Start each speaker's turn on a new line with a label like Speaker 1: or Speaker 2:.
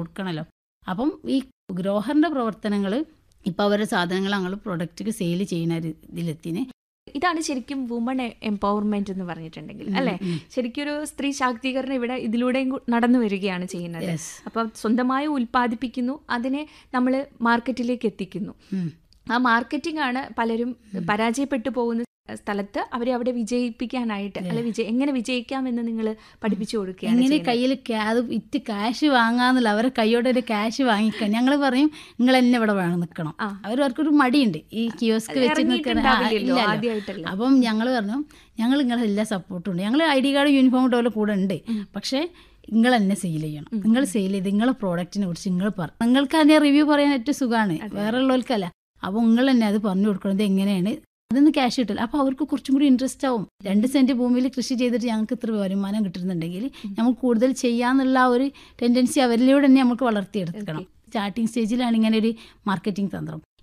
Speaker 1: കൊടുക്കണമല്ലോ അപ്പം ഈ ഗ്രോഹറിൻ്റെ പ്രവർത്തനങ്ങൾ ഇപ്പോൾ അവരുടെ സാധനങ്ങൾ ഞങ്ങൾ പ്രൊഡക്റ്റ് സെയിൽ ചെയ്യുന്ന ഒരു ഇതിലെത്തിന്
Speaker 2: ഇതാണ് ശരിക്കും വുമൺ എംപവർമെന്റ് എന്ന് പറഞ്ഞിട്ടുണ്ടെങ്കിൽ അല്ലെ ശരിക്കും ഒരു സ്ത്രീ ശാക്തീകരണം ഇവിടെ ഇതിലൂടെയും കൂ- നടന്നു വരികയാണ് ചെയ്യുന്നത്
Speaker 1: യെസ്
Speaker 2: അപ്പൊ സ്വന്തമായി ഉൽപ്പാദിപ്പിക്കുന്നു അതിനെ നമ്മൾ മാർക്കറ്റിലേക്ക് എത്തിക്കുന്നു
Speaker 1: ഉം.
Speaker 2: ആ മാർക്കറ്റിംഗ് ആണ് പലരും പരാജയപ്പെട്ടു പോകുന്ന സ്ഥലത്ത് അവരെ അവിടെ വിജയിപ്പിക്കാനായിട്ട് അല്ലെ വിജയ എങ്ങനെ വിജയിക്കാമെന്ന് നിങ്ങൾ പഠിപ്പിച്ചു കൊടുക്കുകയാണ്
Speaker 1: എങ്ങനെ
Speaker 2: ചെയ്യുന്നത്.
Speaker 1: കയ്യിൽ അത് വിറ്റ് ക്യാഷ് വാങ്ങാന്നില്ല അവരെ കൈയോടെ ഒരു ക്യാഷ് വാങ്ങിക്കാൻ ഞങ്ങൾ പറയും നിങ്ങൾ എന്നെ ഇവിടെ വേണം നിൽക്കണം
Speaker 2: ആ.
Speaker 1: അവർ അവർക്കൊരു മടിയുണ്ട് ഈ കിയോസ്ക് വെച്ച് നിൽക്കുന്ന ആ,
Speaker 2: ഇറങ്ങിയിട്ടുണ്ടാവില്ലല്ലോ
Speaker 1: ഇല്ലല്ലോ.
Speaker 2: ആദ്യമായിട്ടല്ല
Speaker 1: അപ്പം ഞങ്ങൾ പറഞ്ഞു ഞങ്ങൾ നിങ്ങളെ എല്ലാ സപ്പോർട്ടും ഉണ്ട് ഞങ്ങൾ ഐ ഡി കാർഡ് യൂണിഫോം ഇട്ട പോലെ കൂടെ ഉണ്ട് പക്ഷേ നിങ്ങൾ എന്നെ സെയിൽ ചെയ്യണം നിങ്ങൾ സെയിൽ ചെയ്ത് നിങ്ങളെ പ്രോഡക്റ്റിനെ കുറിച്ച് നിങ്ങൾ പറ നിങ്ങൾക്ക് അതിനെ റിവ്യൂ പറയാൻ ഏറ്റവും സുഖമാണ് വേറെ ഉള്ളവർക്കല്ല അപ്പോൾ നിങ്ങൾ തന്നെ അത് പറഞ്ഞു കൊടുക്കണം ഇത് എങ്ങനെയാണ് അതൊന്ന് ക്യാഷ് കിട്ടില്ല അപ്പോൾ അവർക്ക് കുറച്ചും കൂടി ഇൻട്രസ്റ്റ് ആവും രണ്ട് സെന്റ് ഭൂമിയിൽ കൃഷി ചെയ്തിട്ട് ഞങ്ങൾക്ക് ഇത്ര വരുമാനം കിട്ടുന്നുണ്ടെങ്കിൽ നമുക്ക് കൂടുതൽ ചെയ്യാന്നുള്ള ആ ഒരു ടെൻഡൻസി അവരിലൂടെ തന്നെ നമുക്ക് വളർത്തിയെടുക്കണം സ്റ്റാർട്ടിങ് സ്റ്റേജിലാണ് ഇങ്ങനെ ഒരു മാർക്കറ്റിംഗ് തന്ത്രം